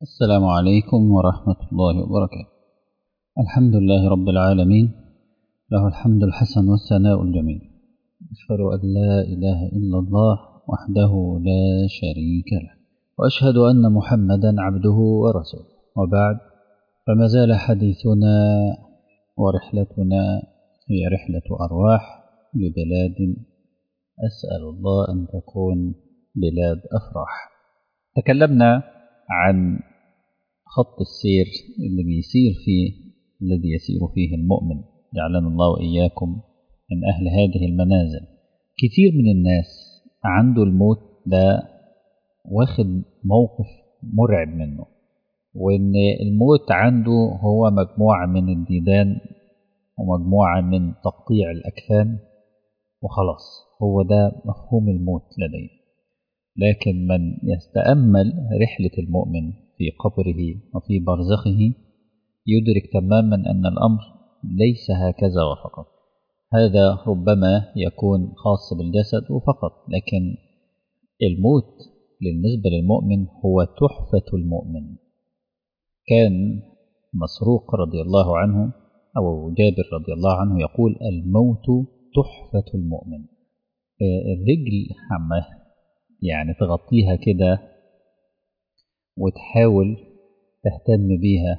السلام عليكم ورحمة الله وبركاته الحمد لله رب العالمين له الحمد الحسن والثناء الجميل أشهد أن لا إله إلا الله وحده لا شريك له وأشهد أن محمدا عبده ورسوله وبعد فما زال حديثنا ورحلتنا هي رحلة أرواح لبلاد أسأل الله أن تكون بلاد أفراح تكلمنا عن خط السير اللي بيسير فيه الذي يسير فيه المؤمن جعلنا الله وإياكم من أهل هذه المنازل كتير من الناس عنده الموت ده واخد موقف مرعب منه وإن الموت عنده هو مجموعة من الديدان ومجموعة من تقطيع الأكفان وخلاص هو ده مفهوم الموت لديه لكن من يستأمل رحلة المؤمن في قبره وفي برزخه يدرك تماما أن الأمر ليس هكذا وفقط هذا ربما يكون خاص بالجسد وفقط لكن الموت بالنسبة للمؤمن هو تحفة المؤمن كان مسروق رضي الله عنه أو جابر رضي الله عنه يقول الموت تحفة المؤمن الرجل عمه يعني تغطيها كده وتحاول تهتم بيها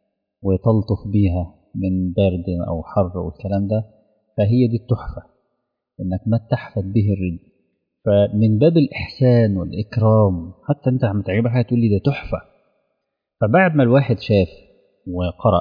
وتلطف بيها من برد أو حر والكلام ده فهي دي التحفة إنك ما تحفظ به الرجل فمن باب الإحسان والإكرام حتى أنت عم تعجبها حاجة تقول لي ده تحفة فبعد ما الواحد شاف وقرأ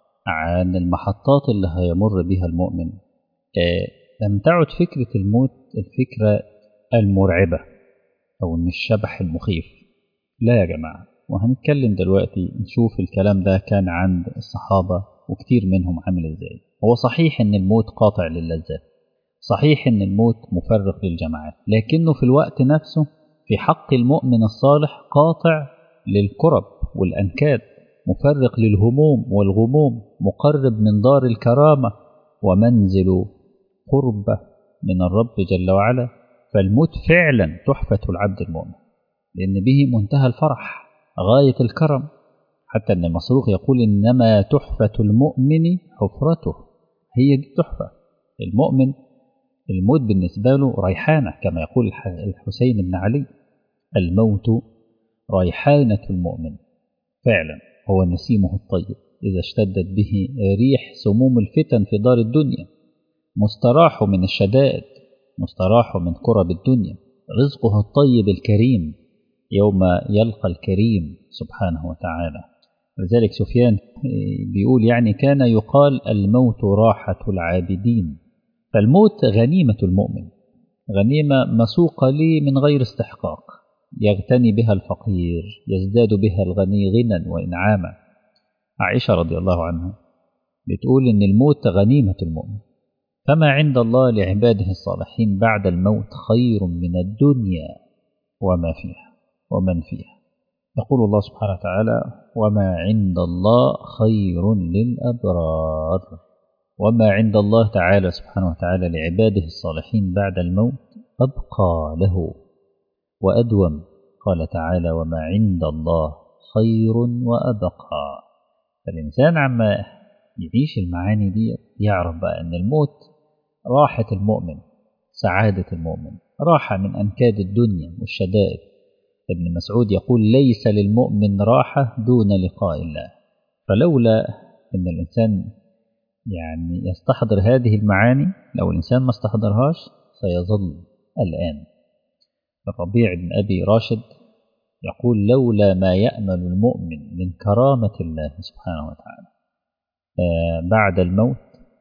عن المحطات اللي هيمر بها المؤمن آه لم تعد فكرة الموت الفكرة المرعبة أو إن الشبح المخيف لا يا جماعة وهنتكلم دلوقتي نشوف الكلام ده كان عند الصحابة وكتير منهم عامل ازاي هو صحيح ان الموت قاطع للذات صحيح ان الموت مفرق للجماعات لكنه في الوقت نفسه في حق المؤمن الصالح قاطع للكرب والأنكاد مفرق للهموم والغموم مقرب من دار الكرامة ومنزل قربة من الرب جل وعلا فالموت فعلا تحفة العبد المؤمن لأن به منتهى الفرح غاية الكرم حتى أن المسروق يقول إنما تحفة المؤمن حفرته هي دي التحفة المؤمن الموت بالنسبة له ريحانة كما يقول الحسين بن علي الموت ريحانة المؤمن فعلا هو نسيمه الطيب إذا اشتدت به ريح سموم الفتن في دار الدنيا مستراح من الشدائد مستراح من كرب الدنيا رزقه الطيب الكريم يوم يلقى الكريم سبحانه وتعالى لذلك سفيان بيقول يعني كان يقال الموت راحة العابدين فالموت غنيمة المؤمن غنيمة مسوقة لي من غير استحقاق يغتني بها الفقير يزداد بها الغني غنى وإنعاما عائشة رضي الله عنها بتقول إن الموت غنيمة المؤمن فما عند الله لعباده الصالحين بعد الموت خير من الدنيا وما فيها ومن فيها يقول الله سبحانه وتعالى وما عند الله خير للأبرار وما عند الله تعالى سبحانه وتعالى لعباده الصالحين بعد الموت أبقى له وأدوم قال تعالى وما عند الله خير وأبقى فالإنسان عما يعيش المعاني دي يعرف بقى أن الموت راحة المؤمن سعادة المؤمن راحة من أنكاد الدنيا والشدائد ابن مسعود يقول ليس للمؤمن راحة دون لقاء الله فلولا أن الإنسان يعني يستحضر هذه المعاني لو الإنسان ما استحضرهاش سيظل الآن الربيع بن أبي راشد يقول لولا ما يأمل المؤمن من كرامة الله سبحانه وتعالى آه بعد الموت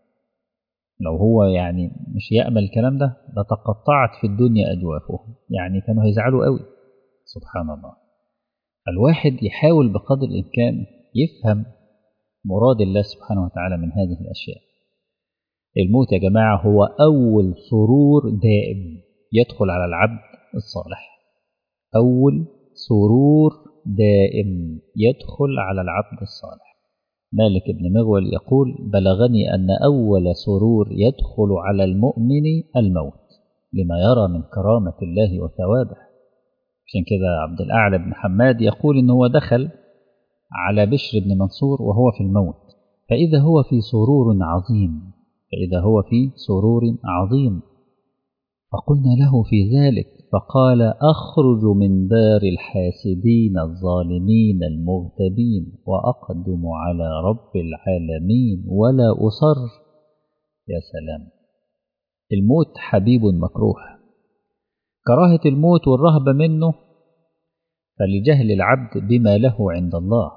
لو هو يعني مش يأمل الكلام ده لتقطعت في الدنيا أجوافهم يعني كانوا هيزعلوا قوي سبحان الله الواحد يحاول بقدر الإمكان يفهم مراد الله سبحانه وتعالى من هذه الأشياء الموت يا جماعة هو أول سرور دائم يدخل على العبد الصالح أول سرور دائم يدخل على العبد الصالح مالك بن مغول يقول بلغني أن أول سرور يدخل على المؤمن الموت لما يرى من كرامة الله وثوابه عشان كده عبد الأعلى بن حماد يقول إن هو دخل على بشر بن منصور وهو في الموت فإذا هو في سرور عظيم فإذا هو في سرور عظيم فقلنا له في ذلك فقال أخرج من دار الحاسدين الظالمين المغتبين وأقدم على رب العالمين ولا أصر يا سلام الموت حبيب مكروه كراهة الموت والرهبة منه فلجهل العبد بما له عند الله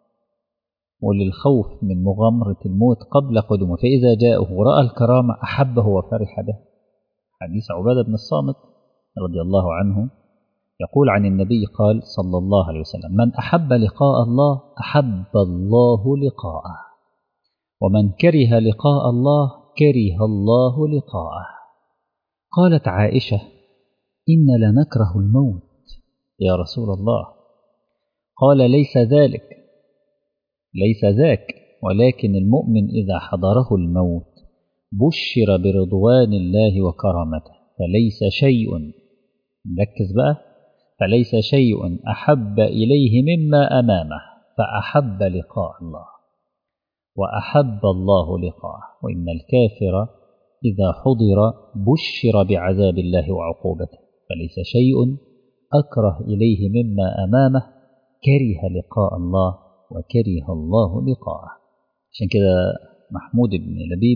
وللخوف من مغامرة الموت قبل قدومه فإذا جاءه ورأى الكرامة أحبه وفرح به حديث عبادة بن الصامت رضي الله عنه يقول عن النبي قال صلى الله عليه وسلم من أحب لقاء الله أحب الله لقاءه ومن كره لقاء الله كره الله لقاءه قالت عائشة إن لنكره الموت يا رسول الله قال ليس ذلك ليس ذاك ولكن المؤمن إذا حضره الموت بشر برضوان الله وكرامته فليس شيء ركز بقى فليس شيء أحب إليه مما أمامه فأحب لقاء الله وأحب الله لقاءه وإن الكافر إذا حضر بشر بعذاب الله وعقوبته فليس شيء أكره إليه مما أمامه كره لقاء الله وكره الله لقاءه عشان كده محمود بن لبيب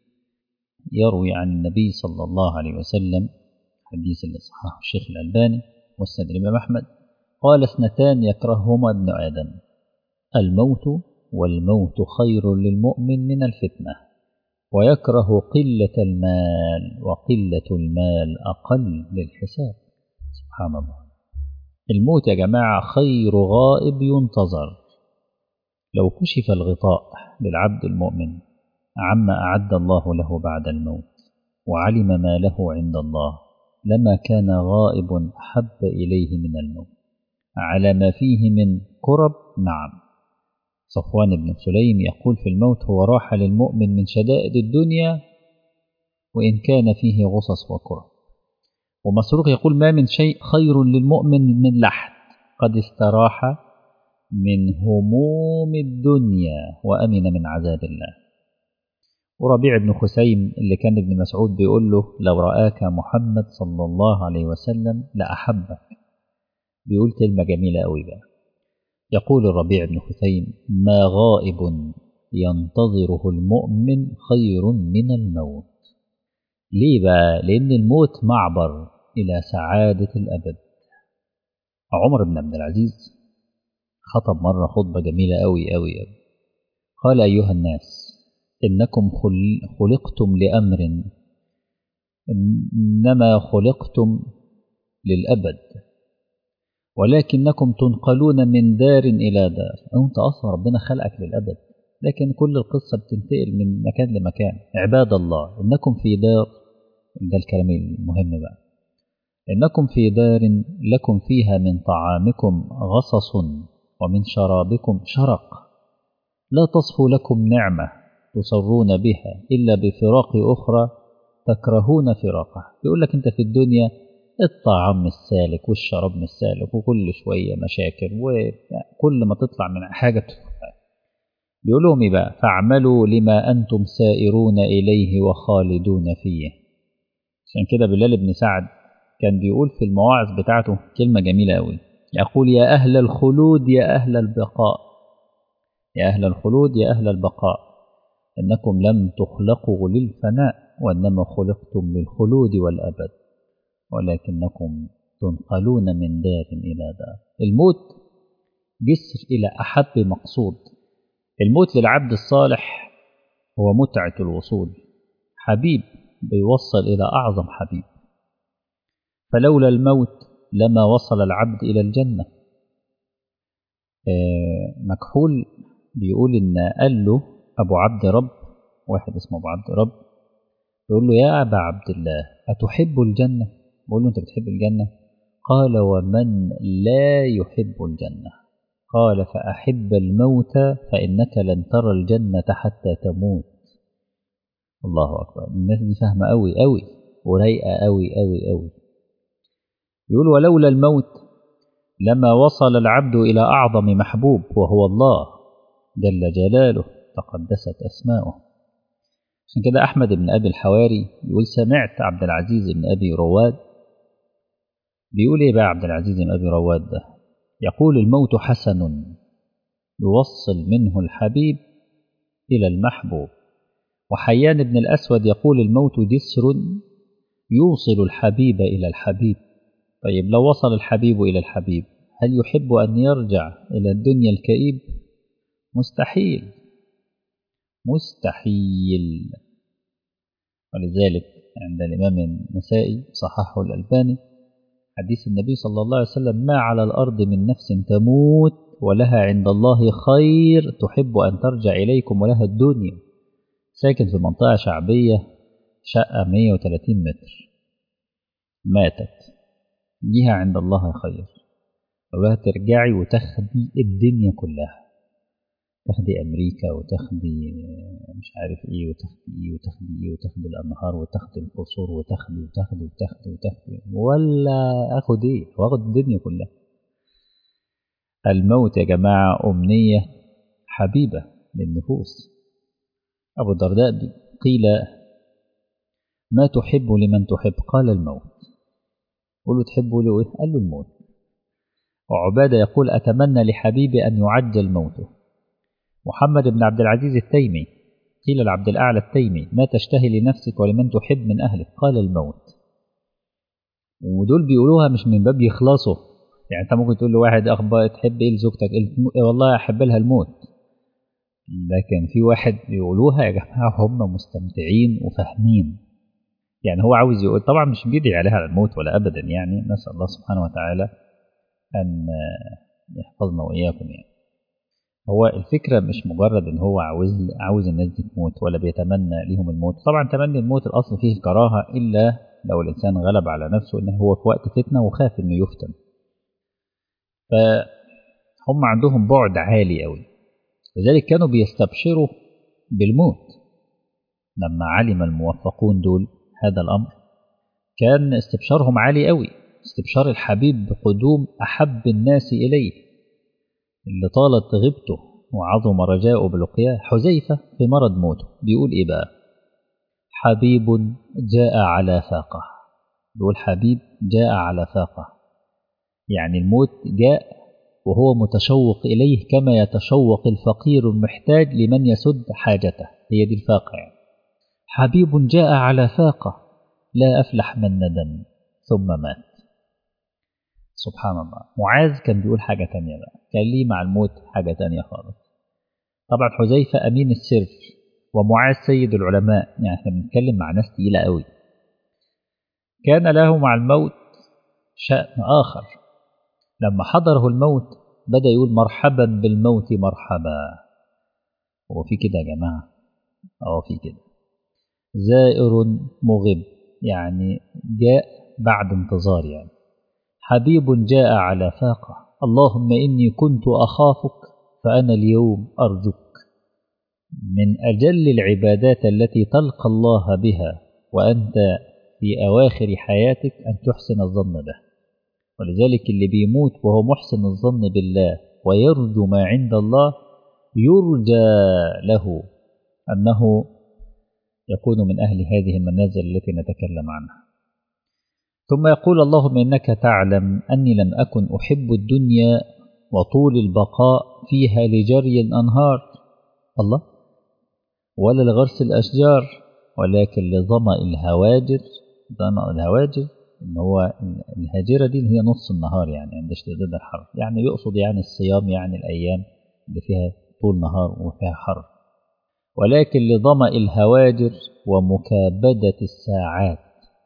يروي عن النبي صلى الله عليه وسلم حديث اللي صححه الشيخ الألباني مسند الإمام أحمد قال اثنتان يكرههما ابن آدم الموت والموت خير للمؤمن من الفتنة ويكره قلة المال وقلة المال أقل للحساب سبحان الله الموت يا جماعة خير غائب ينتظر لو كشف الغطاء للعبد المؤمن عما أعد الله له بعد الموت وعلم ما له عند الله لما كان غائب أحب إليه من الموت على ما فيه من كرب نعم صفوان بن سليم يقول في الموت هو راحة للمؤمن من شدائد الدنيا وإن كان فيه غصص وكرب ومسروق يقول ما من شيء خير للمؤمن من لحد قد استراح من هموم الدنيا وأمن من عذاب الله وربيع بن خسيم اللي كان ابن مسعود بيقول له لو رآك محمد صلى الله عليه وسلم لأحبك بيقول كلمة جميلة قوي بقى يقول الربيع بن خثيم ما غائب ينتظره المؤمن خير من الموت ليه بقى لأن الموت معبر إلى سعادة الأبد عمر بن عبد العزيز خطب مرة خطبة جميلة أوي أوي أوي قال أيها الناس إنكم خلقتم لأمر إنما خلقتم للأبد ولكنكم تنقلون من دار إلى دار أنت أصلا ربنا خلقك للأبد لكن كل القصة بتنتقل من مكان لمكان عباد الله إنكم في دار ده الكلام المهم بقى إنكم في دار لكم فيها من طعامكم غصص ومن شرابكم شرق لا تصفو لكم نعمة تصرون بها إلا بفراق أخرى تكرهون فراقها يقول لك أنت في الدنيا الطعام مش سالك والشراب مش سالك وكل شوية مشاكل وكل ما تطلع من حاجة بيقول لهم إيه بقى فاعملوا لما أنتم سائرون إليه وخالدون فيه عشان كده بلال بن سعد كان بيقول في المواعظ بتاعته كلمة جميلة أوي يقول يا أهل الخلود يا أهل البقاء يا أهل الخلود يا أهل البقاء إنكم لم تخلقوا للفناء وإنما خلقتم للخلود والأبد ولكنكم تنقلون من دار إلى دار الموت جسر إلى أحب مقصود الموت للعبد الصالح هو متعة الوصول حبيب بيوصل إلى أعظم حبيب فلولا الموت لما وصل العبد إلى الجنة مكحول بيقول إن قال له أبو عبد رب واحد اسمه أبو عبد رب يقول له يا أبا عبد الله أتحب الجنة بقول له أنت بتحب الجنة قال ومن لا يحب الجنة قال فأحب الموت فإنك لن ترى الجنة حتى تموت الله أكبر الناس دي فاهمة أوي أوي ورايقة أوي أوي أوي يقول ولولا الموت لما وصل العبد إلى أعظم محبوب وهو الله جل جلاله تقدست أسماؤه عشان كده أحمد بن أبي الحواري يقول سمعت عبد العزيز بن أبي رواد بيقول إيه بقى عبد العزيز بن أبي رواد ده يقول الموت حسن يوصل منه الحبيب إلى المحبوب وحيان بن الأسود يقول الموت جسر يوصل الحبيب إلى الحبيب طيب لو وصل الحبيب إلى الحبيب هل يحب أن يرجع إلى الدنيا الكئيب مستحيل مستحيل ولذلك عند الإمام النسائي صححه الألباني حديث النبي صلى الله عليه وسلم ما على الأرض من نفس تموت ولها عند الله خير تحب أن ترجع إليكم ولها الدنيا ساكن في منطقة شعبية شقة 130 متر ماتت ليها عند الله خير ولها ترجعي وتاخدي الدنيا كلها تاخدي أمريكا وتاخدي مش عارف إيه وتاخدي إيه وتاخدي إيه وتاخدي الأنهار وتاخدي القصور وتاخدي وتاخدي وتاخدي وتاخدي ولا آخد إيه وآخد الدنيا كلها الموت يا جماعة أمنية حبيبة للنفوس أبو الدرداء قيل ما تحب لمن تحب قال الموت قل له تحبه له إيه؟ قال له الموت وعبادة يقول أتمنى لحبيبي أن يعجل موته محمد بن عبد العزيز التيمي قيل لعبد الأعلى التيمي ما تشتهي لنفسك ولمن تحب من أهلك قال الموت ودول بيقولوها مش من باب يخلصوا يعني انت ممكن تقول لواحد اخبار تحب ايه لزوجتك إيه والله احب لها الموت لكن في واحد بيقولوها يا جماعه هم مستمتعين وفاهمين يعني هو عاوز يقول طبعا مش بيدعي عليها على الموت ولا ابدا يعني نسال الله سبحانه وتعالى ان يحفظنا واياكم يعني هو الفكرة مش مجرد ان هو عاوز عاوز الناس دي تموت ولا بيتمنى ليهم الموت طبعا تمني الموت الاصل فيه الكراهة الا لو الانسان غلب على نفسه ان هو في وقت فتنة وخاف انه يفتن فهم عندهم بعد عالي قوي لذلك كانوا بيستبشروا بالموت لما علم الموفقون دول هذا الامر كان استبشارهم عالي قوي استبشار الحبيب بقدوم احب الناس اليه اللي طالت غيبته وعظم رجاؤه بلقياه حذيفة في مرض موته بيقول إيه بقى حبيب جاء على فاقة بيقول حبيب جاء على فاقة يعني الموت جاء وهو متشوق إليه كما يتشوق الفقير المحتاج لمن يسد حاجته هي دي الفاقة يعني حبيب جاء على فاقة لا أفلح من ندم ثم مات سبحان الله معاذ كان بيقول حاجة تانية بقى كان ليه مع الموت حاجة تانية خالص طبعا حذيفة أمين السر ومعاذ سيد العلماء يعني احنا بنتكلم مع ناس تقيلة قوي كان له مع الموت شأن آخر لما حضره الموت بدأ يقول مرحبا بالموت مرحبا هو في كده يا جماعة اه في كده زائر مغب يعني جاء بعد انتظار يعني حبيب جاء على فاقة اللهم إني كنت أخافك فأنا اليوم أرجوك من أجل العبادات التي تلقى الله بها وأنت في أواخر حياتك أن تحسن الظن به ولذلك اللي بيموت وهو محسن الظن بالله ويرجو ما عند الله يرجى له أنه يكون من أهل هذه المنازل التي نتكلم عنها ثم يقول اللهم إنك تعلم أني لم أكن أحب الدنيا وطول البقاء فيها لجري الأنهار الله ولا لغرس الأشجار ولكن لظمأ الهواجر ظمأ الهواجر إن هو الهاجرة دي اللي هي نص النهار يعني عند اشتداد الحر يعني يقصد يعني الصيام يعني الأيام اللي فيها طول نهار وفيها حر ولكن لظمأ الهواجر ومكابدة الساعات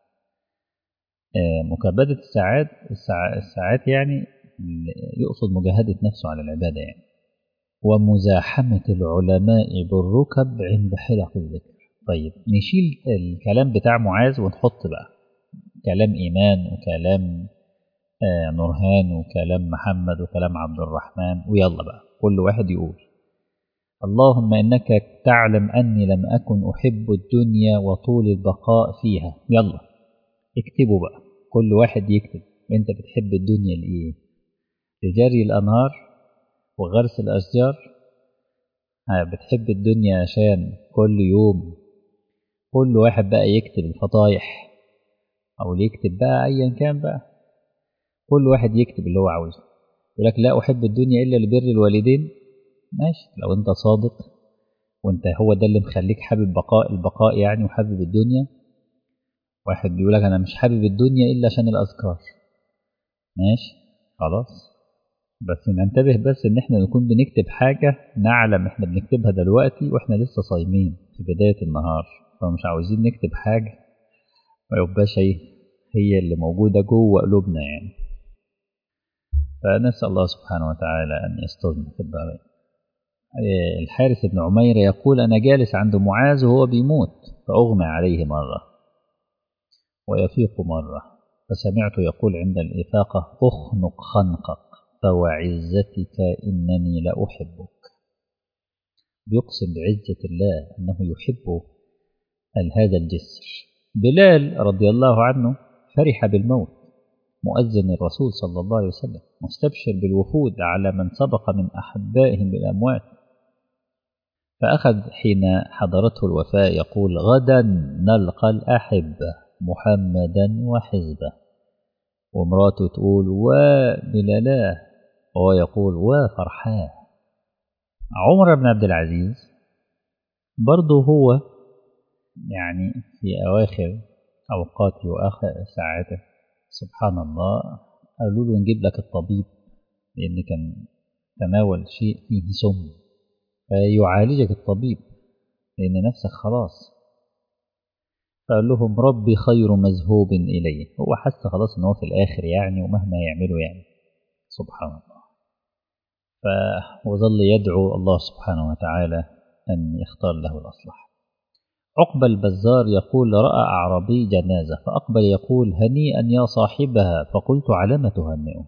مكابدة الساعات الساعات يعني يقصد مجاهدة نفسه على العبادة يعني ومزاحمة العلماء بالركب عند حلق الذكر طيب نشيل الكلام بتاع معاذ ونحط بقى كلام إيمان وكلام آه نورهان وكلام محمد وكلام عبد الرحمن ويلا بقى كل واحد يقول اللهم إنك تعلم أني لم أكن أحب الدنيا وطول البقاء فيها يلا اكتبوا بقى كل واحد يكتب انت بتحب الدنيا لإيه لجري الأنهار وغرس الأشجار بتحب الدنيا عشان كل يوم كل واحد بقى يكتب الفضايح أو يكتب بقى أيا كان بقى كل واحد يكتب اللي هو عاوزه يقول لك لا أحب الدنيا إلا لبر الوالدين ماشي لو أنت صادق وأنت هو ده اللي مخليك حابب بقاء البقاء يعني وحابب الدنيا واحد بيقول لك أنا مش حابب الدنيا إلا عشان الأذكار ماشي خلاص بس ننتبه بس إن إحنا نكون بنكتب حاجة نعلم إحنا بنكتبها دلوقتي وإحنا لسه صايمين في بداية النهار فمش عاوزين نكتب حاجة ما يبقاش إيه هي اللي موجودة جوه قلوبنا يعني فنسأل الله سبحانه وتعالى أن يسترنا في الدارين الحارث بن عمير يقول أنا جالس عند معاذ وهو بيموت فأغمى عليه مرة ويفيق مرة فسمعت يقول عند الإفاقة أخنق خنقك فوعزتك إنني لأحبك بيقسم بعزة الله أنه يحب هذا الجسر بلال رضي الله عنه فرح بالموت مؤذن الرسول صلى الله عليه وسلم مستبشر بالوفود على من سبق من أحبائهم بالأموات فأخذ حين حضرته الوفاة يقول غدا نلقى الأحبة محمدا وحزبه ومراته تقول وبلالاه وهو يقول وفرحاه عمر بن عبد العزيز برضه هو يعني في أواخر أوقاته وآخر ساعاته سبحان الله قالوا له نجيب لك الطبيب لأن كان تناول شيء فيه سم فيعالجك الطبيب لأن نفسك خلاص فقال لهم ربي خير مذهوب إليه هو حس خلاص إن هو في الآخر يعني ومهما يعملوا يعني سبحان الله وظل يدعو الله سبحانه وتعالى أن يختار له الأصلح عقبة البزار يقول رأى أعرابي جنازة فأقبل يقول هنيئا يا صاحبها فقلت على ما تهنئه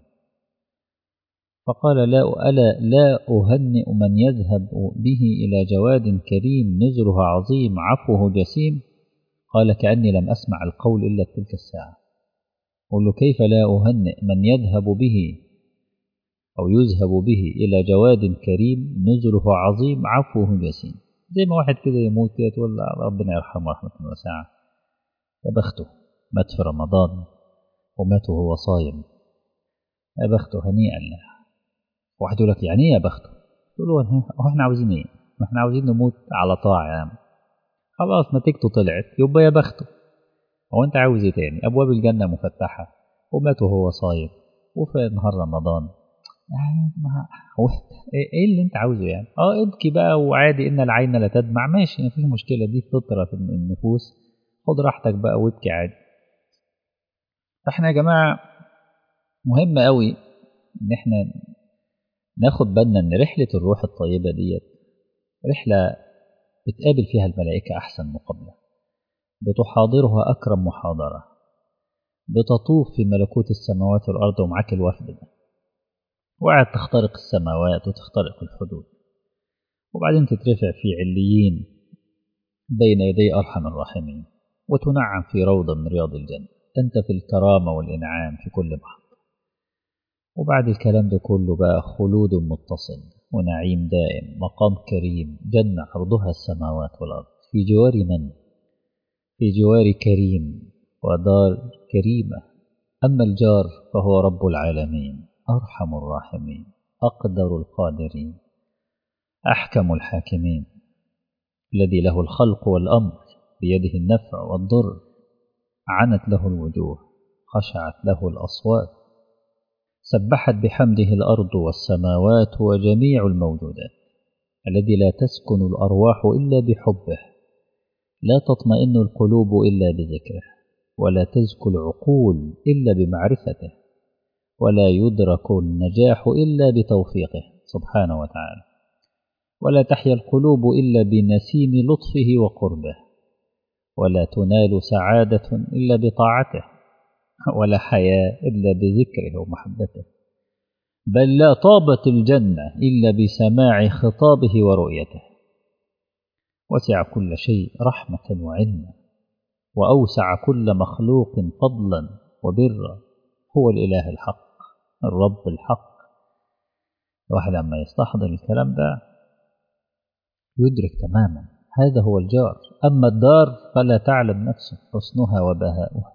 فقال لا ألا لا أهنئ من يذهب به إلى جواد كريم نزله عظيم عفوه جسيم قال كأني لم أسمع القول إلا تلك الساعة قل له كيف لا أهنئ من يذهب به أو يذهب به إلى جواد كريم نزله عظيم عفوه جسيم زي ما واحد كده يموت كده تقول ربنا يرحمه رحمة واسعة يا بخته مات في رمضان ومات وهو صايم يا بخته هنيئا له واحد يقول لك يعني ايه يا بخته تقول له هو احنا عاوزين ايه ما احنا عاوزين نموت على طاعة يا عم خلاص نتيجته طلعت يبقى يا بخته هو انت عاوز ايه تاني ابواب الجنة مفتحة ومات وهو صايم وفي نهار رمضان يعني ما هو ايه اللي انت عاوزه يعني اه ابكي بقى وعادي ان العين لا تدمع ماشي مفيش مشكله دي فطره في النفوس خد راحتك بقى وابكي عادي فاحنا يا جماعه مهم قوي ان احنا ناخد بالنا ان رحله الروح الطيبه ديت رحله بتقابل فيها الملائكه احسن مقابله بتحاضرها اكرم محاضره بتطوف في ملكوت السماوات والارض ومعاك الوفد ده وقاعد تخترق السماوات وتخترق الحدود وبعدين تترفع في عليين بين يدي أرحم الراحمين وتنعم في روضة من رياض الجنة أنت في الكرامة والإنعام في كل محطة وبعد الكلام ده كله بقى خلود متصل ونعيم دائم مقام كريم جنة عرضها السماوات والأرض في جوار من؟ في جوار كريم ودار كريمة أما الجار فهو رب العالمين أرحم الراحمين أقدر القادرين أحكم الحاكمين الذي له الخلق والأمر بيده النفع والضر عنت له الوجوه خشعت له الأصوات سبحت بحمده الأرض والسماوات وجميع الموجودات الذي لا تسكن الأرواح إلا بحبه لا تطمئن القلوب إلا بذكره ولا تزكو العقول إلا بمعرفته ولا يدرك النجاح إلا بتوفيقه سبحانه وتعالى ولا تحيا القلوب إلا بنسيم لطفه وقربه ولا تنال سعادة إلا بطاعته ولا حياة إلا بذكره ومحبته بل لا طابت الجنة إلا بسماع خطابه ورؤيته وسع كل شيء رحمة وعلما وأوسع كل مخلوق فضلا وبرا هو الإله الحق الرب الحق الواحد لما يستحضر الكلام ده يدرك تماما هذا هو الجار أما الدار فلا تعلم نفسه حسنها وبهاؤها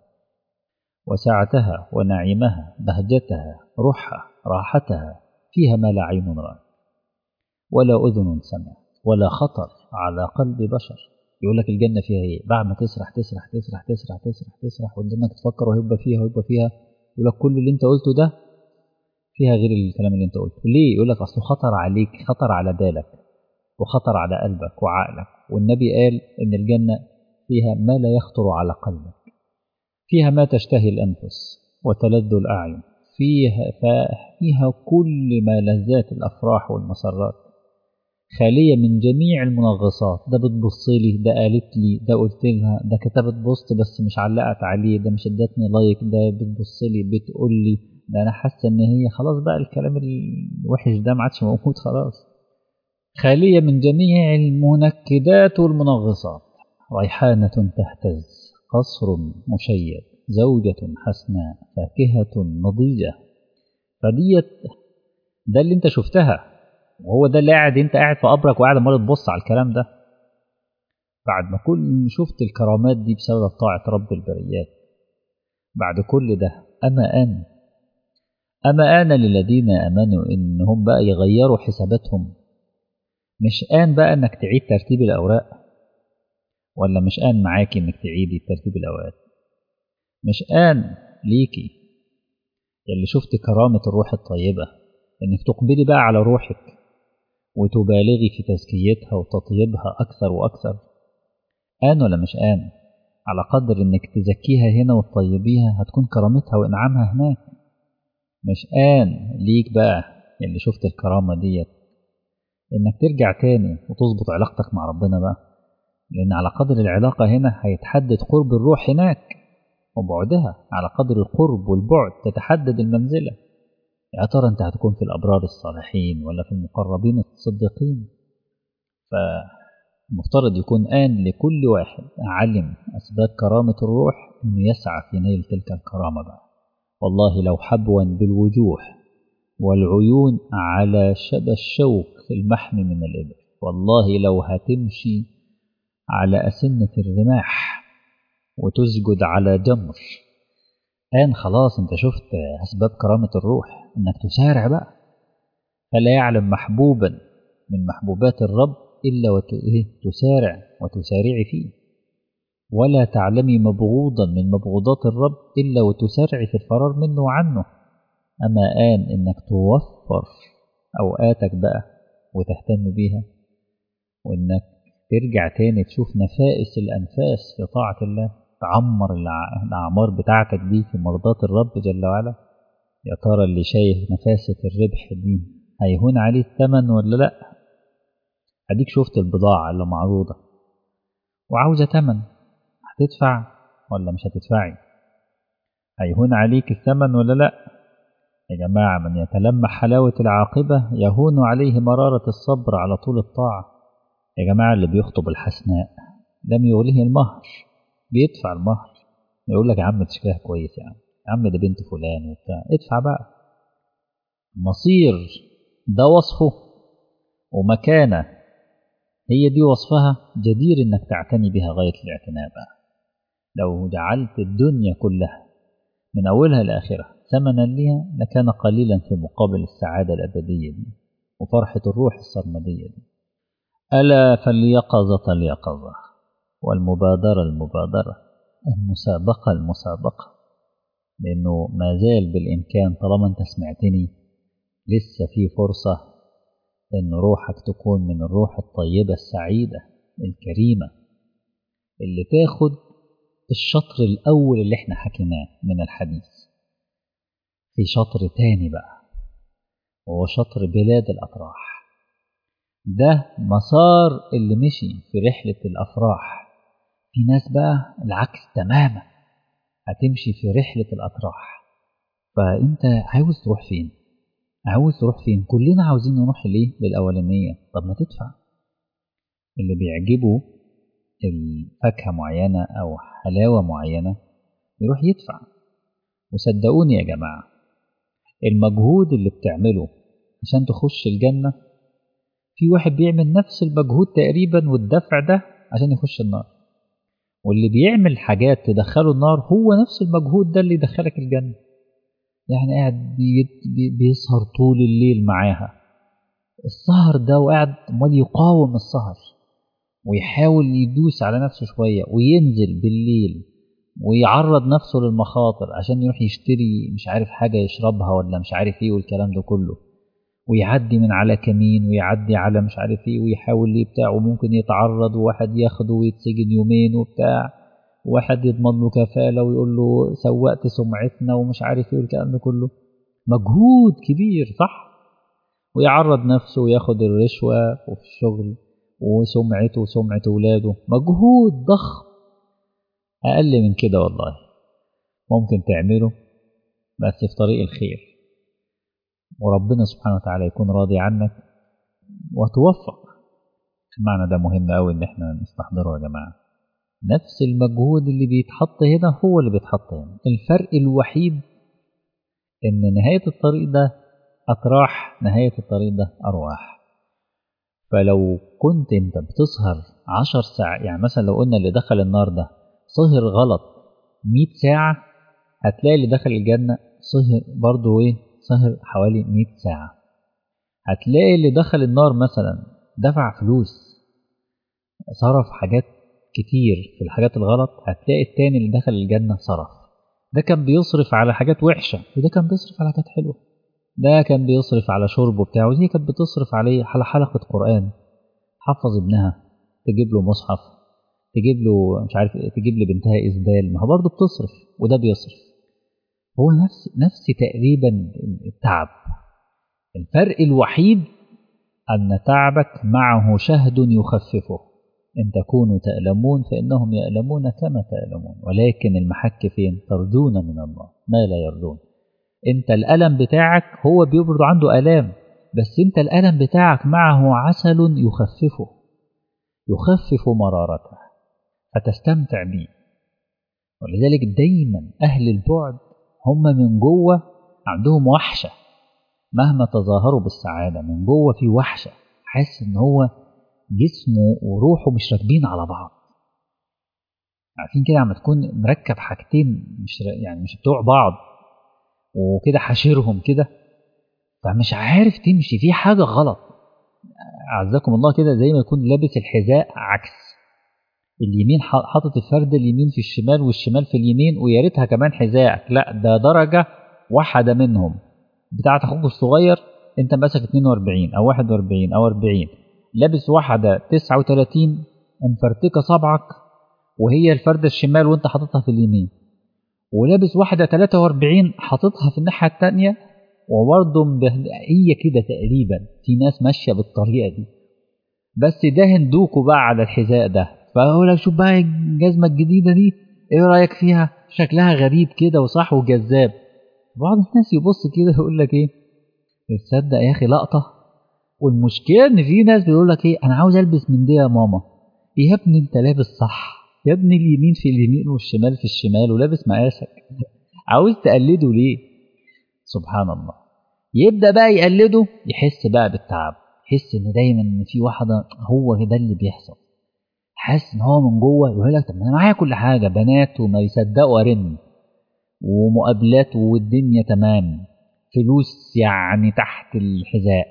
وسعتها ونعيمها بهجتها روحها راحتها فيها ما لا عين رأت ولا أذن سمعت ولا خطر على قلب بشر يقول لك الجنة فيها إيه بعد ما تسرح تسرح تسرح تسرح تسرح تسرح قدامك تفكر وهيبقى فيها وهيبقى فيها يقول لك كل اللي أنت قلته ده فيها غير الكلام اللي أنت قلته ليه يقول لك أصله خطر عليك خطر على بالك وخطر على قلبك وعقلك والنبي قال إن الجنة فيها ما لا يخطر على قلبك فيها ما تشتهي الأنفس وتلذ الأعين فيها فيها كل ما لذات الأفراح والمسرات خالية من جميع المنغصات ده بتبص لي ده قالت لي ده قلت لها ده كتبت بوست بس مش علقت عليه ده مش ادتني لايك ده بتبص لي بتقول لي ده انا حاسه ان هي خلاص بقى الكلام الوحش ده ما عادش موجود خلاص خالية من جميع المنكدات والمنغصات ريحانة تهتز قصر مشيد زوجة حسناء فاكهة نضيجة فديت ده اللي انت شفتها وهو ده اللي قاعد انت قاعد في قبرك وقاعد عمال تبص على الكلام ده بعد ما كل شفت الكرامات دي بسبب طاعة رب البريات بعد كل ده أما آن أما آن للذين آمنوا إنهم بقى يغيروا حساباتهم مش آن بقى إنك تعيد ترتيب الأوراق ولا مش آن معاكي إنك تعيدي ترتيب الأوراق مش آن ليكي اللي شفت كرامة الروح الطيبة إنك تقبلي بقى على روحك وتبالغي في تزكيتها وتطيبها أكثر وأكثر آن ولا مش آن على قدر إنك تزكيها هنا وتطيبيها هتكون كرامتها وإنعامها هناك مش آن ليك بقى اللي شفت الكرامة ديت إنك ترجع تاني وتظبط علاقتك مع ربنا بقى لأن على قدر العلاقة هنا هيتحدد قرب الروح هناك وبعدها على قدر القرب والبعد تتحدد المنزلة يا ترى أنت هتكون في الأبرار الصالحين ولا في المقربين الصديقين فالمفترض يكون آن لكل واحد علم أسباب كرامة الروح أنه يسعى في نيل تلك الكرامة بقى والله لو حبوا بالوجوه والعيون على شبى الشوك المحمي من الإبل والله لو هتمشي على أسنة الرماح وتسجد على جمر آن خلاص انت شفت أسباب كرامة الروح انك تسارع بقى فلا يعلم محبوبا من محبوبات الرب إلا وتسارع وتسارعي فيه ولا تعلمي مبغوضا من مبغوضات الرب إلا وتسارعي في الفرار منه وعنه أما آن إنك توفر أوقاتك بقى وتهتم بيها وإنك ترجع تاني تشوف نفائس الأنفاس في طاعة الله تعمر الأعمار بتاعتك دي في مرضاة الرب جل وعلا يا ترى اللي شايف نفاسة الربح دي هيهون عليه الثمن ولا لأ أديك شفت البضاعة اللي معروضة وعاوزة تمن هتدفع ولا مش هتدفعي هيهون عليك الثمن ولا لأ يا جماعة من يتلمح حلاوة العاقبة يهون عليه مرارة الصبر على طول الطاعة يا جماعة اللي بيخطب الحسناء لم يغليه المهر بيدفع المهر يقول لك يا عم شكلها كويس يا عم يا عم ده بنت فلان وبتاع ادفع بقى مصير ده وصفه ومكانة هي دي وصفها جدير انك تعتني بها غاية الاعتناء بقى لو جعلت الدنيا كلها من أولها لآخرها ثمنا لها لكان قليلا في مقابل السعادة الأبدية دي وفرحة الروح السرمدية دي ألا فاليقظة اليقظة والمبادرة المبادرة المسابقة المسابقة لأنه ما زال بالإمكان طالما أنت سمعتني لسه في فرصة إن روحك تكون من الروح الطيبة السعيدة الكريمة اللي تاخد الشطر الأول اللي احنا حكيناه من الحديث في شطر تاني بقى وهو شطر بلاد الأفراح ده مسار اللي مشي في رحلة الأفراح في ناس بقى العكس تماما هتمشي في رحلة الأفراح فأنت عاوز تروح فين؟ عاوز تروح فين؟ كلنا عاوزين نروح ليه؟ للأولانية طب ما تدفع اللي بيعجبه الفاكهة معينة أو حلاوة معينة يروح يدفع وصدقوني يا جماعة المجهود اللي بتعمله عشان تخش الجنة في واحد بيعمل نفس المجهود تقريبا والدفع ده عشان يخش النار واللي بيعمل حاجات تدخله النار هو نفس المجهود ده اللي يدخلك الجنة يعني قاعد بيسهر طول الليل معاها السهر ده وقاعد امال يقاوم السهر ويحاول يدوس على نفسه شوية وينزل بالليل ويعرض نفسه للمخاطر عشان يروح يشتري مش عارف حاجة يشربها ولا مش عارف ايه والكلام ده كله ويعدي من على كمين ويعدي على مش عارف ايه ويحاول ليه بتاع وممكن يتعرض وواحد ياخده ويتسجن يومين وبتاع واحد يضمن له كفالة ويقول له سوقت سمعتنا ومش عارف ايه والكلام ده كله مجهود كبير صح ويعرض نفسه وياخد الرشوة وفي الشغل وسمعته وسمعة ولاده مجهود ضخم أقل من كده والله ممكن تعمله بس في طريق الخير وربنا سبحانه وتعالى يكون راضي عنك وتوفق المعنى ده مهم أوي إن احنا نستحضره يا جماعة نفس المجهود اللي بيتحط هنا هو اللي بيتحط هنا الفرق الوحيد إن نهاية الطريق ده أتراح نهاية الطريق ده أرواح فلو كنت انت بتسهر عشر ساعة يعني مثلا لو قلنا اللي دخل النار ده سهر غلط مئة ساعة هتلاقي اللي دخل الجنة سهر برضه ايه سهر حوالي مئة ساعة هتلاقي اللي دخل النار مثلا دفع فلوس صرف حاجات كتير في الحاجات الغلط هتلاقي التاني اللي دخل الجنة صرف ده كان بيصرف على حاجات وحشة وده كان بيصرف على حاجات حلوة ده كان بيصرف على شربه بتاعه ودي كانت بتصرف عليه على حلقة قرآن حفظ ابنها تجيب له مصحف تجيب له مش عارف تجيب لبنتها إسدال ما هو برضه بتصرف وده بيصرف هو نفس نفس تقريبا التعب الفرق الوحيد أن تعبك معه شهد يخففه إن تكونوا تألمون فإنهم يألمون كما تألمون ولكن المحك فين ترجون من الله ما لا يرجون انت الألم بتاعك هو بيبرد عنده ألام بس انت الألم بتاعك معه عسل يخففه يخفف مرارته فتستمتع به ولذلك دايما أهل البعد هم من جوه عندهم وحشة مهما تظاهروا بالسعادة من جوه في وحشة حاسس ان هو جسمه وروحه مش راكبين على بعض عارفين كده عم تكون مركب حاجتين مش يعني مش بتوع بعض وكده حاشرهم كده فمش عارف تمشي في حاجة غلط أعزكم الله كده زي ما يكون لابس الحذاء عكس اليمين حاطط الفرد اليمين في الشمال والشمال في اليمين ويا ريتها كمان حذاءك لا ده درجة واحدة منهم بتاعت أخوك الصغير أنت ماسك 42 أو 41 أو 40 لابس واحدة 39 مفرتكة صبعك وهي الفردة الشمال وأنت حاططها في اليمين ولابس واحدة 43 حاططها في الناحية التانية وبرضه هي كده تقريبا في ناس ماشية بالطريقة دي بس ده هندوكوا بقى على الحذاء ده فأقول لك شوف بقى الجزمة الجديدة دي ايه رأيك فيها شكلها غريب كده وصح وجذاب بعض الناس يبص كده يقول لك ايه تصدق يا اخي لقطة والمشكلة ان في ناس بيقول لك ايه انا عاوز البس من دي يا ماما يا ابني انت لابس صح يا ابني اليمين في اليمين والشمال في الشمال ولابس مقاسك عاوز تقلده ليه سبحان الله يبدا بقى يقلده يحس بقى بالتعب يحس ان دايما ان في واحده هو ده اللي بيحصل حاسس ان هو من جوه يقول لك طب انا معايا كل حاجه بنات وما يصدقوا ارن ومقابلات والدنيا تمام فلوس يعني تحت الحذاء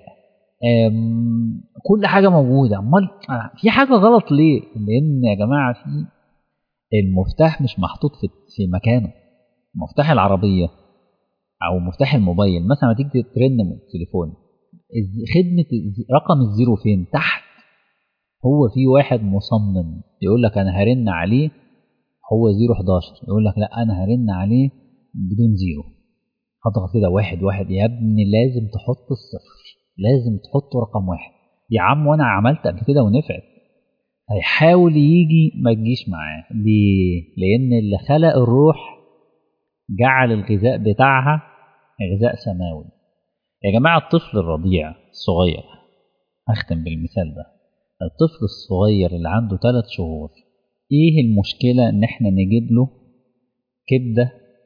كل حاجه موجوده امال في حاجه غلط ليه لان يا جماعه في المفتاح مش محطوط في في مكانه مفتاح العربيه او مفتاح الموبايل مثلا تيجي ترن من التليفون خدمه رقم الزيرو فين تحت هو في واحد مصمم يقول لك انا هرن عليه هو زيرو 11 يقول لك لا انا هرن عليه بدون زيرو هضغط كده واحد واحد يا ابني لازم تحط الصفر لازم تحط رقم واحد يا عم وانا عملت قبل كده ونفعت هيحاول يجي ما تجيش معاه ليه لان اللي خلق الروح جعل الغذاء بتاعها غذاء سماوي يا جماعة الطفل الرضيع الصغير أختم بالمثال ده الطفل الصغير اللي عنده ثلاث شهور إيه المشكلة إن إحنا نجيب له كبدة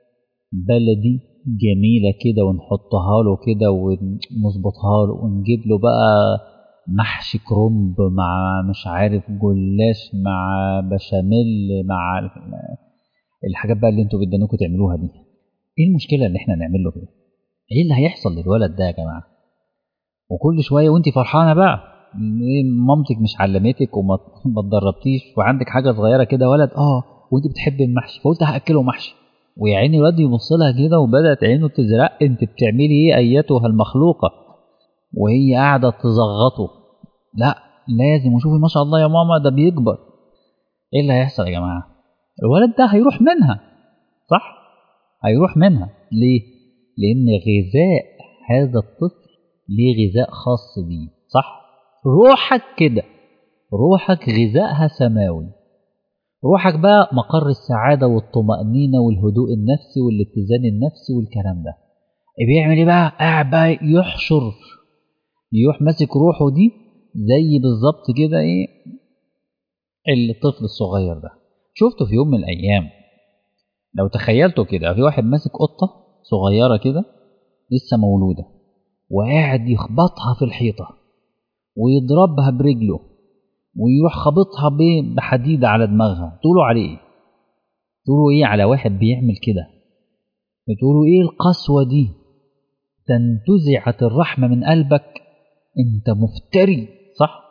بلدي جميلة كده ونحطها له كده ونظبطها له ونجيب له بقى محشي كرنب مع مش عارف جلاش مع بشاميل مع الحاجات بقى اللي انتوا بدنوكوا تعملوها دي ايه المشكلة ان احنا نعمل له كده ايه اللي هيحصل للولد ده يا جماعة وكل شوية وانت فرحانة بقى مامتك مش علمتك وما ما اتدربتيش وعندك حاجة صغيرة كده ولد اه وانت بتحبي المحشي فقلت هاكله محشي ويا عيني الواد يبص لها كده وبدات عينه تزرق انت بتعملي ايه ايتها المخلوقه وهي قاعده تزغطه لا لازم وشوفي ما شاء الله يا ماما ده بيكبر ايه اللي هيحصل يا جماعه الولد ده هيروح منها صح هيروح منها ليه لان غذاء هذا الطفل ليه غذاء خاص بيه صح روحك كده روحك غذائها سماوي روحك بقى مقر السعادة والطمأنينة والهدوء النفسي والاتزان النفسي والكلام ده بيعمل ايه بقى قاعد بقى يحشر يروح ماسك روحه دي زي بالظبط كده ايه الطفل الصغير ده شفته في يوم من الايام لو تخيلته كده في واحد ماسك قطة صغيرة كده لسه مولودة وقاعد يخبطها في الحيطة ويضربها برجله ويروح خابطها بحديد على دماغها تقولوا عليه ايه تقولوا ايه على واحد بيعمل كده تقولوا ايه القسوة دي تنتزعت الرحمة من قلبك انت مفتري صح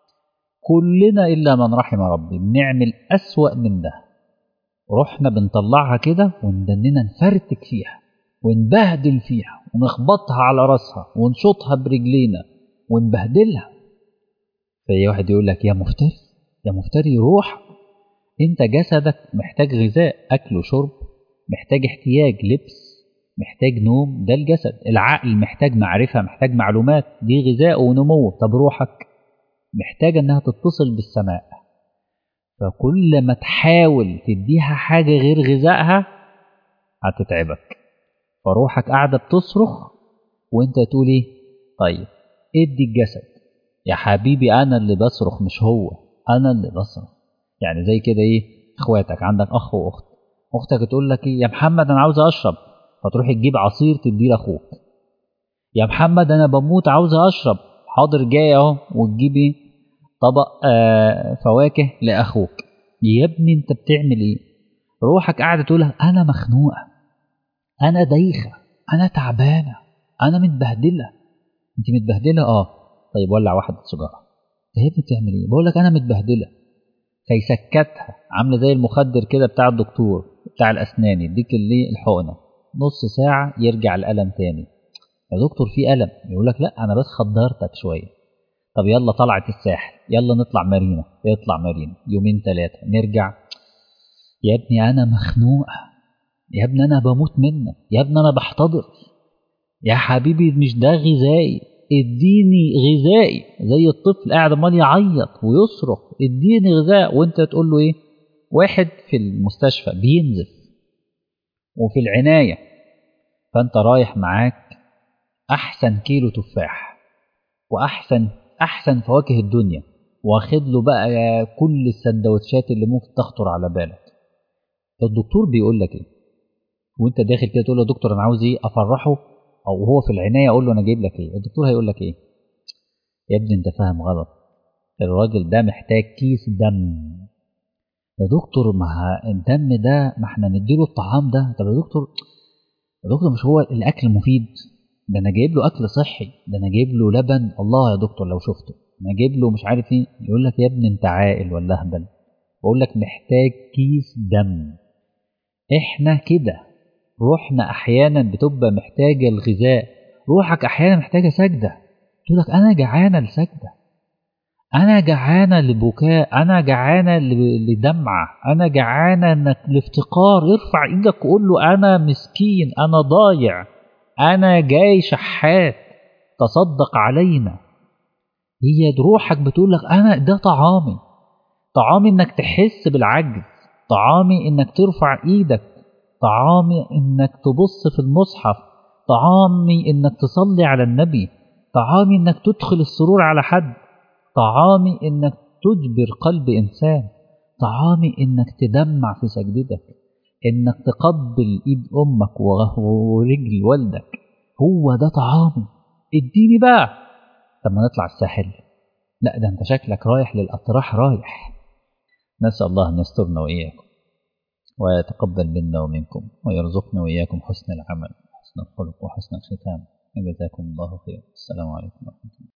كلنا الا من رحم ربي بنعمل اسوأ من ده رحنا بنطلعها كده وندننا نفرتك فيها ونبهدل فيها ونخبطها على راسها ونشطها برجلينا ونبهدلها فأي واحد يقول لك يا مفتري يا مفتري روح انت جسدك محتاج غذاء اكل وشرب محتاج احتياج لبس محتاج نوم ده الجسد العقل محتاج معرفة محتاج معلومات دي غذاء ونمو طب روحك محتاجة انها تتصل بالسماء فكل ما تحاول تديها حاجة غير غذائها هتتعبك فروحك قاعدة بتصرخ وانت تقول ايه طيب ادي الجسد يا حبيبي انا اللي بصرخ مش هو انا اللي بصرخ يعني زي كده ايه اخواتك عندك اخ واخت اختك تقول لك ايه يا محمد انا عاوز اشرب فتروح تجيب عصير تديه لاخوك يا محمد انا بموت عاوز اشرب حاضر جاي اهو وتجيب ايه طبق آه فواكه لاخوك يا ابني انت بتعمل ايه روحك قاعده تقول لك انا مخنوقه انا دايخه انا تعبانه انا متبهدله انت متبهدله اه طيب ولع واحده سيجاره هي بتعمل ايه بقول لك انا متبهدله فيسكتها عامله زي المخدر كده بتاع الدكتور بتاع الاسنان يديك اللي الحقنه نص ساعه يرجع الالم تاني يا دكتور في الم يقول لك لا انا بس خدرتك شويه طب يلا طلعت الساحل يلا نطلع مارينا يطلع مارينا يومين ثلاثه نرجع يا ابني انا مخنوقه يا ابني انا بموت منك يا ابني انا بحتضر يا حبيبي مش ده غذائي اديني غذائي زي الطفل قاعد امال يعيط ويصرخ اديني غذاء وانت تقول له ايه واحد في المستشفى بينزف وفي العناية فانت رايح معاك احسن كيلو تفاح واحسن احسن فواكه الدنيا واخد له بقى كل السندوتشات اللي ممكن تخطر على بالك الدكتور بيقول لك ايه وانت داخل كده تقول له دكتور انا عاوز ايه افرحه او هو في العنايه اقول له انا جايب لك ايه الدكتور هيقول لك ايه يا ابني انت فاهم غلط الراجل ده محتاج كيس دم يا دكتور ما الدم ده ما احنا نديله الطعام ده طب يا دكتور يا دكتور مش هو الاكل مفيد ده انا جايب له اكل صحي ده انا جايب له لبن الله يا دكتور لو شفته انا جايب له مش عارف ايه يقول لك يا ابني انت عاقل ولا اهبل بقول لك محتاج كيس دم احنا كده روحنا احيانا بتبقى محتاجه الغذاء روحك احيانا محتاجه سجده تقول لك انا جعانه لسجده انا جعانه لبكاء انا جعانه لدمعه انا جعانه انك لافتقار ارفع ايدك وقول له انا مسكين انا ضايع انا جاي شحات تصدق علينا هي روحك بتقول لك انا ده طعامي طعامي انك تحس بالعجز طعامي انك ترفع ايدك طعامي انك تبص في المصحف طعامي انك تصلي على النبي طعامي انك تدخل السرور على حد طعامي انك تجبر قلب انسان طعامي انك تدمع في سجدتك إنك تقبل إيد أمك ورجل والدك هو ده طعامي اديني بقى طب ما نطلع الساحل لا ده انت شكلك رايح للأطراح رايح نسأل الله أن يسترنا وإياكم ويتقبل منا ومنكم ويرزقنا وإياكم حسن العمل حسن الخلق وحسن الختام جزاكم الله خير السلام عليكم ورحمة الله